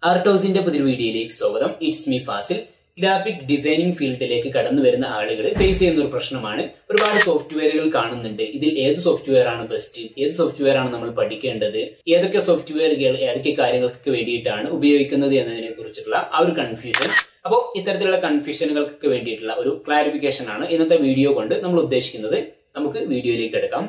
ആർട്ടോസിന്റെ പുതിയ വീഡിയോയിലേക്ക് സ്വാഗതം it's me Fazil graphic designing ഫീൽഡിലേക്ക് കടന്നു വരുന്ന ആളുകൾ ഫേസ് ചെയ്യുന്ന ഒരു പ്രശ്നമാണ് ഒരുപാട് സോഫ്റ്റ്വെയറുകൾ കാണുന്നുണ്ട് ഇതിൽ ഏത് സോഫ്റ്റ്വെയർ ആണ് ബെസ്റ്റ് ഏത് സോഫ്റ്റ്വെയർ ആണ് നമ്മൾ പഠിക്കേണ്ടത് ഏതൊക്കെ സോഫ്റ്റ്വെയറുകൾ ഏതൊക്കെ കാര്യങ്ങൾക്ക് വേണ്ടിയിട്ടാണ് ഉപയോഗിക്കുന്നത് എന്നതിനെ കുറിച്ചുള്ള ആ ഒരു കൺഫ്യൂഷൻ അപ്പോൾ ഇത്തരത്തിലുള്ള കൺഫ്യൂഷനുകൾക്ക് വേണ്ടിയിട്ടുള്ള ഒരു ക്ലാരിഫിക്കേഷൻ ആണ് ഇന്നത്തെ വീഡിയോ കൊണ്ട് നമ്മൾ ഉദ്ദേശിക്കുന്നത് നമുക്ക് വീഡിയോയിലേക്ക് എടുക്കാം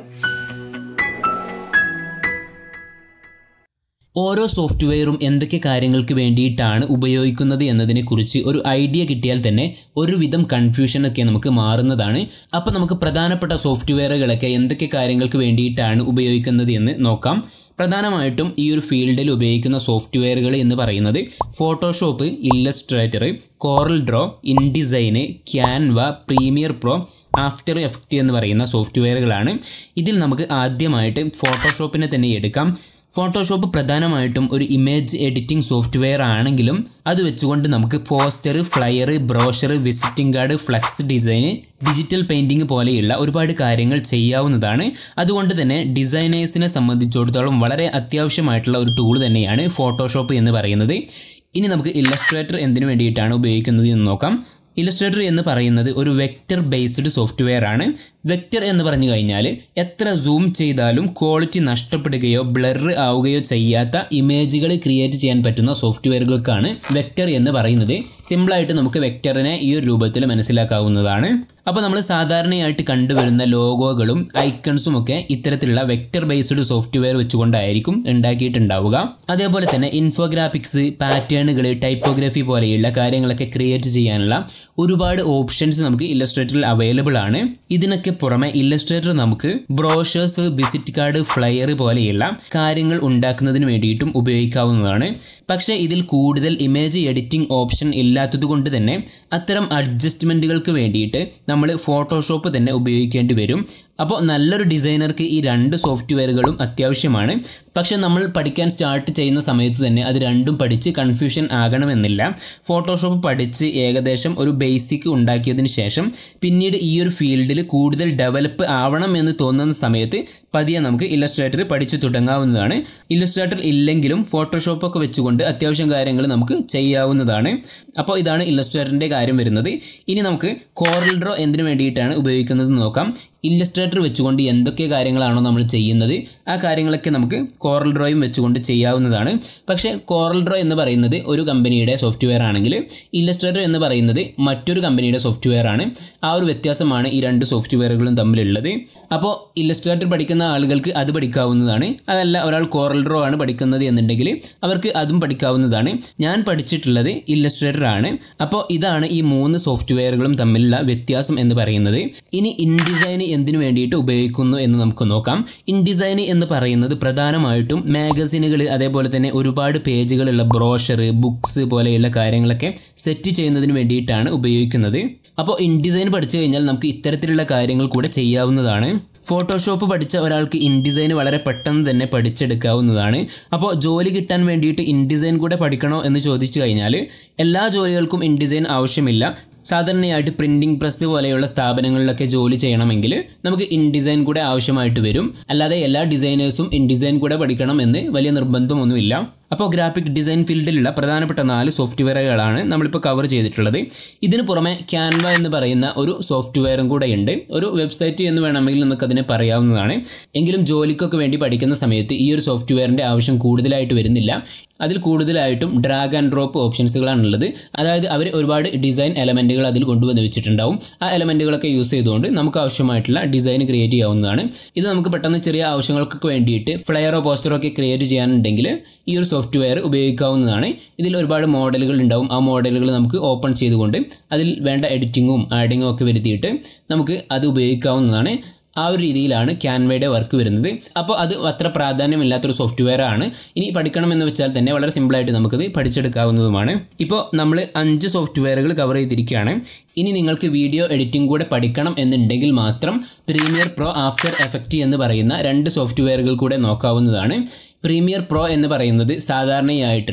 ഓരോ സോഫ്റ്റ്വെയറും എന്തൊക്കെ കാര്യങ്ങൾക്ക് വേണ്ടിയിട്ടാണ് ഉപയോഗിക്കുന്നത് എന്നതിനെക്കുറിച്ച് ഒരു ഐഡിയ കിട്ടിയാൽ തന്നെ ഒരുവിധം കൺഫ്യൂഷനൊക്കെ നമുക്ക് മാറുന്നതാണ് അപ്പോൾ നമുക്ക് പ്രധാനപ്പെട്ട സോഫ്റ്റ്വെയറുകളൊക്കെ എന്തൊക്കെ കാര്യങ്ങൾക്ക് വേണ്ടിയിട്ടാണ് ഉപയോഗിക്കുന്നത് എന്ന് നോക്കാം പ്രധാനമായിട്ടും ഈ ഒരു ഫീൽഡിൽ ഉപയോഗിക്കുന്ന സോഫ്റ്റ്വെയറുകൾ എന്ന് പറയുന്നത് Photoshop Illustrator Corel Draw InDesign Canva Premiere Pro After Effect എന്ന് പറയുന്ന സോഫ്റ്റ്വെയറുകളാണ് ഇതിൽ നമുക്ക് ആദ്യമായിട്ട് ഫോട്ടോഷോപ്പിനെ തന്നെ എടുക്കാം ഫോട്ടോഷോപ്പ് പ്രധാനമായിട്ടും ഒരു ഇമേജ് എഡിറ്റിംഗ് സോഫ്റ്റ്വെയർ ആണെങ്കിലും അത് വെച്ചുകൊണ്ട് നമുക്ക് poster flyer brochure visiting card flex design digital painting പോലെയുള്ള ഒരുപാട് കാര്യങ്ങൾ ചെയ്യാവുന്നതാണ് അതുകൊണ്ട് തന്നെ ഡിസൈനേഴ്സിനെ സംബന്ധിച്ചിടത്തോളം വളരെ അത്യാവശ്യമായിട്ടുള്ള ഒരു ടൂൾ തന്നെയാണ് ഫോട്ടോഷോപ്പ് എന്ന് പറയുന്നത് ഇനി നമുക്ക് ഇല്ലസ്ട്രേറ്റർ എന്തിനു വേണ്ടിയിട്ടാണ് ഉപയോഗിക്കുന്നത് എന്ന് നോക്കാം ഇല്ലസ്ട്രേറ്റർ എന്ന് പറയുന്നത് ഒരു വെക്റ്റർ ബേസ്ഡ് സോഫ്റ്റ്വെയർ ആണ് വെക്റ്റർ എന്ന് പറഞ്ഞു കഴിഞ്ഞാൽ എത്ര സൂം ചെയ്താലും ക്വാളിറ്റി നഷ്ടപ്പെടുകയോ ബ്ലർ ആവുകയോ ചെയ്യാത്ത ഇമേജുകൾ ക്രിയേറ്റ് ചെയ്യാൻ പറ്റുന്ന സോഫ്റ്റ്വെയറുകൾക്കാണ് വെക്റ്റർ എന്ന് പറയുന്നത് സിമ്പിളായിട്ട് നമുക്ക് വെക്റ്ററിനെ ഈ ഒരു രൂപത്തിൽ മനസ്സിലാക്കാവുന്നതാണ് അപ്പോൾ നമ്മൾ സാധാരണയായിട്ട് കണ്ടുവരുന്ന ലോഗോകളും ഐക്കൺസും ഒക്കെ ഇത്തരത്തിലുള്ള വെക്റ്റർ ബേസ്ഡ് സോഫ്റ്റ്വെയർ വെച്ചുകൊണ്ടായിരിക്കും ഉണ്ടാക്കിയിട്ടുണ്ടാവുക അതേപോലെ തന്നെ ഇൻഫോഗ്രാഫിക്സ് പാറ്റേണുകൾ ടൈപ്പോഗ്രഫി പോലെയുള്ള കാര്യങ്ങളൊക്കെ ക്രിയേറ്റ് ചെയ്യാനുള്ള ഒരുപാട് ഓപ്ഷൻസ് നമുക്ക് ഇല്ലസ്ട്രേറ്ററിൽ അവൈലബിൾ ആണ് ഇതിനൊക്കെ പുറമെ ഇല്ലസ്ട്രേറ്റർ നമുക്ക് ബ്രോഷേഴ്സ് വിസിറ്റ് കാർഡ് ഫ്ലയർ പോലെയുള്ള കാര്യങ്ങൾ ഉണ്ടാക്കുന്നതിന് വേണ്ടിയിട്ടും ഉപയോഗിക്കാവുന്നതാണ് പക്ഷേ ഇതിൽ കൂടുതൽ ഇമേജ് എഡിറ്റിംഗ് ഓപ്ഷൻ ഇല്ലാത്തതുകൊണ്ട് തന്നെ അത്തരം അഡ്ജസ്റ്റ്മെൻറ്റുകൾക്ക് വേണ്ടിയിട്ട് നമ്മൾ ഫോട്ടോഷോപ്പ് തന്നെ ഉപയോഗിക്കേണ്ടി വരും അപ്പോൾ നല്ലൊരു ഡിസൈനർക്ക് ഈ രണ്ട് സോഫ്റ്റ്വെയറുകളും അത്യാവശ്യമാണ് പക്ഷേ നമ്മൾ പഠിക്കാൻ സ്റ്റാർട്ട് ചെയ്യുന്ന സമയത്ത് തന്നെ അത് രണ്ടും പഠിച്ച് കൺഫ്യൂഷൻ ആകണമെന്നില്ല ഫോട്ടോഷോപ്പ് പഠിച്ച് ഏകദേശം ഒരു ബേസിക് ഉണ്ടാക്കിയതിന് ശേഷം പിന്നീട് ഈ ഒരു ഫീൽഡിൽ കൂടുതൽ ഡെവലപ്പ് ആവണം എന്ന് തോന്നുന്ന സമയത്ത് പതിയെ നമുക്ക് ഇല്ലസ്ട്രേറ്റർ പഠിച്ചു തുടങ്ങാവുന്നതാണ് ഇല്ലസ്ട്രേറ്റർ ഇല്ലെങ്കിലും ഫോട്ടോഷോപ്പ് ഒക്കെ വെച്ചുകൊണ്ട് അത്യാവശ്യം കാര്യങ്ങൾ നമുക്ക് ചെയ്യാവുന്നതാണ് അപ്പോൾ ഇതാണ് ഇല്ലസ്ട്രേറ്ററിൻ്റെ കാര്യം വരുന്നത് ഇനി നമുക്ക് കോറൽ ഡ്രോ എന്തിനു വേണ്ടിയിട്ടാണ് ഉപയോഗിക്കുന്നത് നോക്കാം ഇല്ലസ്ട്രേറ്റർ വെച്ചുകൊണ്ട് എന്തൊക്കെ കാര്യങ്ങളാണോ നമ്മൾ ചെയ്യുന്നത് ആ കാര്യങ്ങളൊക്കെ നമുക്ക് കോറൽ ഡ്രോയും വെച്ചുകൊണ്ട് ചെയ്യാവുന്നതാണ് പക്ഷേ കോറൽ ഡ്രോ എന്ന് പറയുന്നത് ഒരു കമ്പനിയുടെ സോഫ്റ്റ്വെയർ ആണെങ്കിൽ ഇല്ലസ്ട്രേറ്റർ എന്ന് പറയുന്നത് മറ്റൊരു കമ്പനിയുടെ സോഫ്റ്റ്വെയർ ആണ് ആ ഒരു വ്യത്യാസമാണ് ഈ രണ്ട് സോഫ്റ്റ്വെയറുകളും തമ്മിലുള്ളത് അപ്പോൾ ഇല്ലസ്ട്രേറ്റർ പഠിക്കുന്ന ആളുകൾക്ക് അത് പഠിക്കാവുന്നതാണ് അതല്ല ഒരാൾ കോറൽ ഡ്രോ ആണ് പഠിക്കുന്നത് എന്നുണ്ടെങ്കിൽ അവർക്ക് അതും പഠിക്കാവുന്നതാണ് ഞാൻ പഠിച്ചിട്ടുള്ളത് ഇല്ലസ്ട്രേറ്റർ ആണ് അപ്പോൾ ഇതാണ് ഈ മൂന്ന് സോഫ്റ്റ്വെയറുകളും തമ്മിലുള്ള വ്യത്യാസം എന്ന് പറയുന്നത് ഇനി ഇൻഡിസൈൻ എന്തിനു വേണ്ടിയിട്ട് ഉപയോഗിക്കുന്നു എന്ന് നമുക്ക് നോക്കാം ഇൻഡിസൈൻ എന്ന് പറയുന്നത് പ്രധാനമായിട്ടും മാഗസിനുകൾ അതേപോലെ തന്നെ ഒരുപാട് പേജുകളുള്ള ബ്രോഷർ ബുക്സ് പോലെയുള്ള കാര്യങ്ങളൊക്കെ സെറ്റ് ചെയ്യുന്നതിന് വേണ്ടിയിട്ടാണ് ഉപയോഗിക്കുന്നത് അപ്പോൾ ഇൻഡിസൈൻ പഠിച്ചു കഴിഞ്ഞാൽ നമുക്ക് ഇത്തരത്തിലുള്ള കാര്യങ്ങൾ കൂടെ ചെയ്യാവുന്നതാണ് ഫോട്ടോഷോപ്പ് പഠിച്ച ഒരാൾക്ക് ഇൻഡിസൈൻ വളരെ പെട്ടെന്ന് തന്നെ പഠിച്ചെടുക്കാവുന്നതാണ് അപ്പോൾ ജോലി കിട്ടാൻ വേണ്ടിയിട്ട് ഇൻഡിസൈൻ കൂടെ പഠിക്കണോ എന്ന് ചോദിച്ചു കഴിഞ്ഞാൽ എല്ലാ ജോലികൾക്കും ഇൻഡിസൈൻ ആവശ്യമില്ല സാധാരണയായിട്ട് പ്രിന്റിംഗ് പ്രസ് പോലെയുള്ള സ്ഥാപനങ്ങളിലൊക്കെ ജോലി ചെയ്യണമെങ്കിൽ നമുക്ക് ഇൻഡിസൈൻ കൂടെ ആവശ്യമായിട്ട് വരും അല്ലാതെ എല്ലാ ഡിസൈനേഴ്സും ഇൻഡിസൈൻ കൂടെ പഠിക്കണം എന്ന് വലിയ നിർബന്ധമൊന്നുമില്ല അപ്പോൾ ഗ്രാഫിക് ഡിസൈൻ ഫീൽഡിലുള്ള പ്രധാനപ്പെട്ട നാല് സോഫ്റ്റ്വെയറുകളാണ് നമ്മളിപ്പോൾ കവർ ചെയ്തിട്ടുള്ളത് ഇതിന് പുറമെ ക്യാൻവ എന്ന് പറയുന്ന ഒരു സോഫ്റ്റ്വെയറും കൂടെ ഉണ്ട് ഒരു വെബ്സൈറ്റ് എന്ന് വേണമെങ്കിൽ നമുക്ക് അതിനെ പറയാവുന്നതാണ് എങ്കിലും ജോലിക്കൊക്കെ വേണ്ടി പഠിക്കുന്ന സമയത്ത് ഈ ഒരു സോഫ്റ്റ്വെയറിൻ്റെ ആവശ്യം കൂടുതലായിട്ട് വരുന്നില്ല അതിൽ കൂടുതലായിട്ടും ഡ്രാഗ് ആൻഡ് ഡ്രോപ്പ് ഓപ്ഷൻസുകളാണുള്ളത് അതായത് അവർ ഒരുപാട് ഡിസൈൻ എലമെൻറ്റുകൾ അതിൽ കൊണ്ടുവന്ന് വെച്ചിട്ടുണ്ടാവും ആ എലമെൻറ്റുകളൊക്കെ യൂസ് ചെയ്തുകൊണ്ട് നമുക്ക് ആവശ്യമായിട്ടുള്ള ഡിസൈൻ ക്രിയേറ്റ് ചെയ്യാവുന്നതാണ് ഇത് നമുക്ക് പെട്ടെന്ന് ചെറിയ ആവശ്യങ്ങൾക്കൊക്കെ വേണ്ടിയിട്ട് ഫ്ലയറോ പോസ്റ്ററോ ഒക്കെ ക്രിയേറ്റ് ചെയ്യാനുണ്ടെങ്കിൽ ഈ ഒരു സോഫ്റ്റ്വെയർ ഉപയോഗിക്കാവുന്നതാണ് ഇതിൽ ഒരുപാട് മോഡലുകൾ ഉണ്ടാവും ആ മോഡലുകൾ നമുക്ക് ഓപ്പൺ ചെയ്തുകൊണ്ട് അതിൽ വേണ്ട എഡിറ്റിങ്ങും ആഡിങ്ങും ഒക്കെ വരുത്തിയിട്ട് നമുക്ക് അത് ഉപയോഗിക്കാവുന്നതാണ് ആ ഒരു രീതിയിലാണ് ക്യാൻവയുടെ വർക്ക് വരുന്നത് അപ്പോൾ അത് അത്ര പ്രാധാന്യമില്ലാത്തൊരു സോഫ്റ്റ്വെയർ ആണ് ഇനി പഠിക്കണമെന്ന് വെച്ചാൽ തന്നെ വളരെ സിമ്പിളായിട്ട് നമുക്കത് പഠിച്ചെടുക്കാവുന്നതുമാണ് ഇപ്പോൾ നമ്മൾ അഞ്ച് സോഫ്റ്റ്വെയറുകൾ കവർ ചെയ്തിരിക്കുകയാണ് ഇനി നിങ്ങൾക്ക് വീഡിയോ എഡിറ്റിംഗ് കൂടെ പഠിക്കണം എന്നുണ്ടെങ്കിൽ മാത്രം പ്രീമിയർ പ്രോ ആഫ്റ്റർ എഫക്റ്റ് എന്ന് പറയുന്ന രണ്ട് സോഫ്റ്റ്വെയറുകൾ കൂടെ നോക്കാവുന്നതാണ് പ്രീമിയർ പ്രോ എന്ന് പറയുന്നത് സാധാരണയായിട്ടുള്ള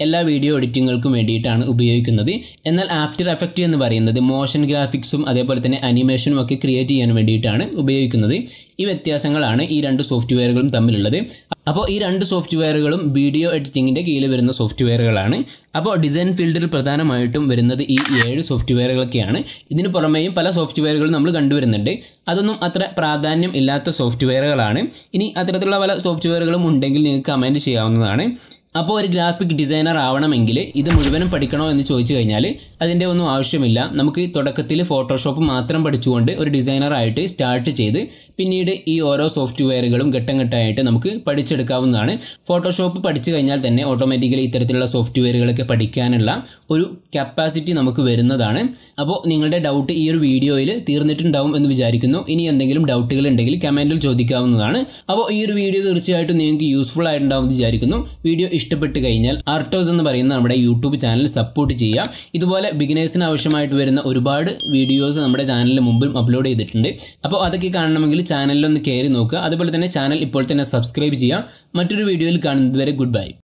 എല്ലാ വീഡിയോ എഡിറ്റിങ്ങുകൾക്കും വേണ്ടിയിട്ടാണ് ഉപയോഗിക്കുന്നത് എന്നാൽ ആഫ്റ്റർ എഫക്റ്റ് എന്ന് പറയുന്നത് മോഷൻ ഗ്രാഫിക്സും അതേപോലെ തന്നെ അനിമേഷനും ഒക്കെ ക്രിയേറ്റ് ചെയ്യാൻ വേണ്ടിയിട്ടാണ് ഉപയോഗിക്കുന്നത് ഈ വ്യത്യാസങ്ങളാണ് ഈ രണ്ട് സോഫ്റ്റ്വെയറുകളും തമ്മിലുള്ളത് അപ്പോൾ ഈ രണ്ട് സോഫ്റ്റ്വെയറുകളും വീഡിയോ എഡിറ്റിങ്ങിൻ്റെ കീഴിൽ വരുന്ന സോഫ്റ്റ്വെയറുകളാണ് അപ്പോൾ ഡിസൈൻ ഫീൽഡിൽ പ്രധാനമായിട്ടും വരുന്നത് ഈ ഏഴ് സോഫ്റ്റ്വെയറുകളൊക്കെയാണ് ഇതിന് പുറമേയും പല സോഫ്റ്റ്വെയറുകളും നമ്മൾ കണ്ടുവരുന്നുണ്ട് അതൊന്നും അത്ര പ്രാധാന്യം ഇല്ലാത്ത സോഫ്റ്റ്വെയറുകളാണ് ഇനി അത്തരത്തിലുള്ള പല സോഫ്റ്റ്വെയറുകളും ഉണ്ടെങ്കിൽ നിങ്ങൾക്ക് കമൻറ്റ് ചെയ്യാവുന്നതാണ് അപ്പോൾ ഒരു ഗ്രാഫിക് ഡിസൈനർ ആവണമെങ്കിൽ ഇത് മുഴുവനും പഠിക്കണോ എന്ന് ചോദിച്ചു കഴിഞ്ഞാൽ അതിൻ്റെ ഒന്നും ആവശ്യമില്ല നമുക്ക് തുടക്കത്തിൽ ഫോട്ടോഷോപ്പ് മാത്രം പഠിച്ചുകൊണ്ട് ഒരു ഡിസൈനറായിട്ട് സ്റ്റാർട്ട് ചെയ്ത് പിന്നീട് ഈ ഓരോ സോഫ്റ്റ്വെയറുകളും ഘട്ടം ഘട്ടമായിട്ട് നമുക്ക് പഠിച്ചെടുക്കാവുന്നതാണ് ഫോട്ടോഷോപ്പ് പഠിച്ചു കഴിഞ്ഞാൽ തന്നെ ഓട്ടോമാറ്റിക്കലി ഇത്തരത്തിലുള്ള സോഫ്റ്റ്വെയറുകളൊക്കെ പഠിക്കാനുള്ള ഒരു കപ്പാസിറ്റി നമുക്ക് വരുന്നതാണ് അപ്പോൾ നിങ്ങളുടെ ഡൗട്ട് ഈ ഒരു വീഡിയോയിൽ തീർന്നിട്ടുണ്ടാവും എന്ന് വിചാരിക്കുന്നു ഇനി എന്തെങ്കിലും ഡൗട്ടുകൾ ഉണ്ടെങ്കിൽ കമൻറ്റിൽ ചോദിക്കാവുന്നതാണ് അപ്പോൾ ഈ ഒരു വീഡിയോ തീർച്ചയായിട്ടും നിങ്ങൾക്ക് യൂസ്ഫുൾ ആയിട്ടുണ്ടാവും എന്ന് വിചാരിക്കുന്നു വീഡിയോ ഇഷ്ടപ്പെട്ട് കഴിഞ്ഞാൽ ആർട്ടോസ് എന്ന് പറയുന്ന നമ്മുടെ യൂട്യൂബ് ചാനൽ സപ്പോർട്ട് ചെയ്യാം ഇതുപോലെ ബിഗിനേഴ്സിന് ആവശ്യമായിട്ട് വരുന്ന ഒരുപാട് വീഡിയോസ് നമ്മുടെ ചാനലിൽ മുമ്പും അപ്ലോഡ് ചെയ്തിട്ടുണ്ട് അപ്പോൾ അതൊക്കെ കാണണമെങ്കിൽ ചാനലിലൊന്ന് കയറി നോക്കുക അതുപോലെ തന്നെ ചാനൽ ഇപ്പോൾ തന്നെ സബ്സ്ക്രൈബ് ചെയ്യുക മറ്റൊരു വീഡിയോയിൽ കാണുന്നത് വരെ ഗുഡ് ബൈ